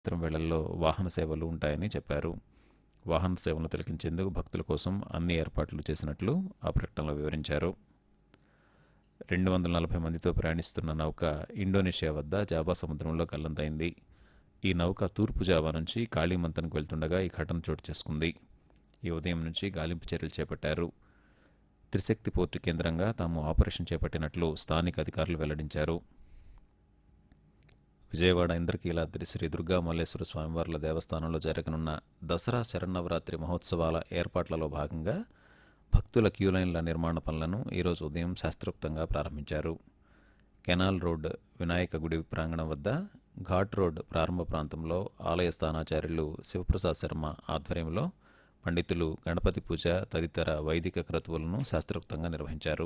సాయంత్రం వేళల్లో వాహన సేవలు ఉంటాయని చెప్పారు వాహన సేవలను తిలకించేందుకు భక్తుల కోసం అన్ని ఏర్పాట్లు చేసినట్లు ఆ ప్రకటనలో వివరించారు రెండు వందల నలభై మందితో ప్రయాణిస్తున్న నౌక ఇండోనేషియా వద్ద జాబా సముద్రంలో గల్లంతైంది ఈ నౌక తూర్పు జావా నుంచి కాళీమంతన్కు వెళ్తుండగా ఈ ఘటన చోటు చేసుకుంది ఈ ఉదయం నుంచి గాలింపు చర్యలు చేపట్టారు త్రిశక్తి పోర్టు కేంద్రంగా తాము ఆపరేషన్ చేపట్టినట్లు స్థానిక అధికారులు వెల్లడించారు విజయవాడ ఇంద్రకీలాద్రి శ్రీ దుర్గా మల్లేశ్వర స్వామివార్ల దేవస్థానంలో జరగనున్న దసరా శరన్నవరాత్రి మహోత్సవాల ఏర్పాట్లలో భాగంగా భక్తుల క్యూలైన్ల నిర్మాణ పనులను ఈరోజు ఉదయం శాస్త్రోక్తంగా ప్రారంభించారు కెనాల్ రోడ్ వినాయక గుడి ప్రాంగణం వద్ద ఘాట్ రోడ్ ప్రారంభ ప్రాంతంలో ఆలయ స్థానాచార్యులు శివప్రసాద్ శర్మ ఆధ్వర్యంలో పండితులు గణపతి పూజ తదితర వైదిక క్రతువులను శాస్త్రోక్తంగా నిర్వహించారు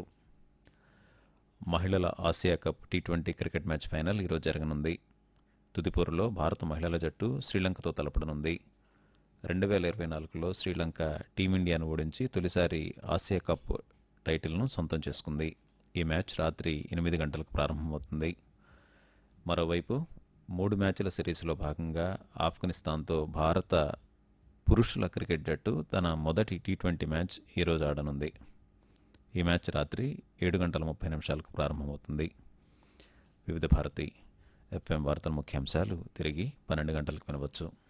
మహిళల Asia cup T twenty cricket match final ఈరోజు జరగనుంది తుదిపూర్లో భారత మహిళల జట్టు శ్రీలంకతో తలపడనుంది రెండు వేల ఇరవై నాలుగులో శ్రీలంక టీమిండియాను ఓడించి తొలిసారి ఆసియా కప్ టైటిల్ను సొంతం చేసుకుంది ఈ మ్యాచ్ రాత్రి ఎనిమిది గంటలకు ప్రారంభమవుతుంది మరోవైపు మూడు మ్యాచ్ల సిరీస్లో భాగంగా ఆఫ్ఘనిస్తాన్తో భారత పురుషుల క్రికెట్ జట్టు తన మొదటి టీ ట్వంటీ మ్యాచ్ ఈరోజు ఆడనుంది ఈ మ్యాచ్ రాత్రి ఏడు గంటల ముప్పై నిమిషాలకు ప్రారంభమవుతుంది వివిధ భారతి ఎఫ్ఎం వార్తల ముఖ్యాంశాలు తిరిగి పన్నెండు గంటలకు వినవచ్చు